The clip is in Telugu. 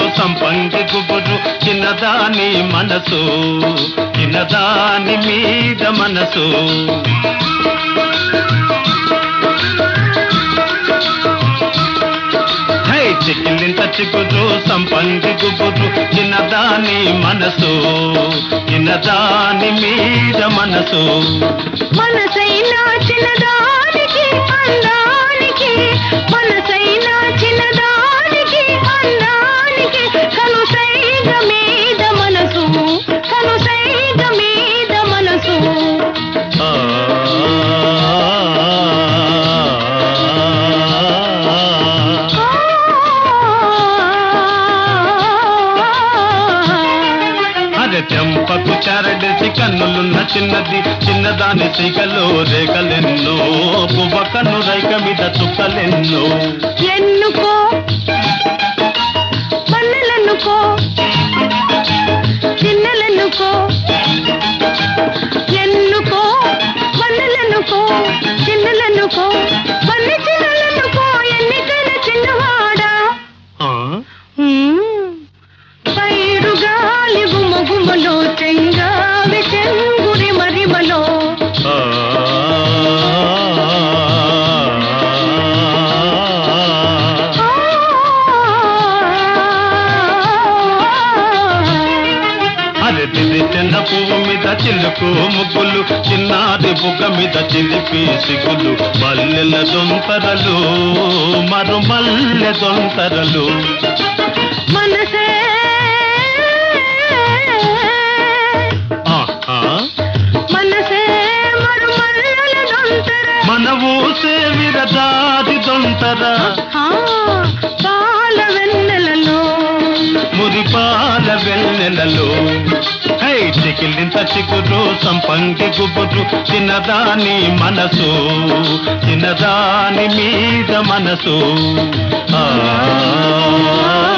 సంపంగి గుబురు చిన్నదాని మనసు చిన్నదాని మీద మనసు హై చిక్కిలింత చిగురు సంపంగి గుబురు చిన్నదాని మనసు చిన్నదాని మీద మనసు మనసైనా చిన్నదానికి అందానికి మనసైనా చిన్నదానికి అందానికి కనుసైగ మీద మనసు కనుసైగ మీద మనసు ఆ అరే చెంపకు చారడేసి కన్నులున్న చిన్నది చిన్నదాని సిగలో రేగలెన్నో పువ్వ కన్ను రైక మీద చుక్కలెన్నో ఎన్నుకో పన్నెలెన్నుకో చిన్నలెన్నుకో ఎన్నుకో పన్నెలెన్నుకో చిన్నలెన్నుకో పన్నె చిన్నలెన్నుకో ఎన్నికైన చిన్నవాడా ఆ? పైరు గాలి గుమగుమలో చెంగావి చెంగురి మరిమలో ఆ. అరే తిది చిన్న పువ్వు మీద చిలుకు ముగ్గులు చిన్నాది బుగ్గ మీద చిలిపి సిగులు మల్లెల దొంతరలు మరు మల్లె దొంతరలు మనసే ఆహా. మనసే మరుమల్లల దొంతర మన ఊసే విరదాది దొంతర ఆ, పాల వెన్నెలలో మురిపాల వెన్నెలలో హై చికిలింత చిగురు సంపంగి గుబురు చిన్నదాని మనసు చిన్నదాని మీద మనసు ఆ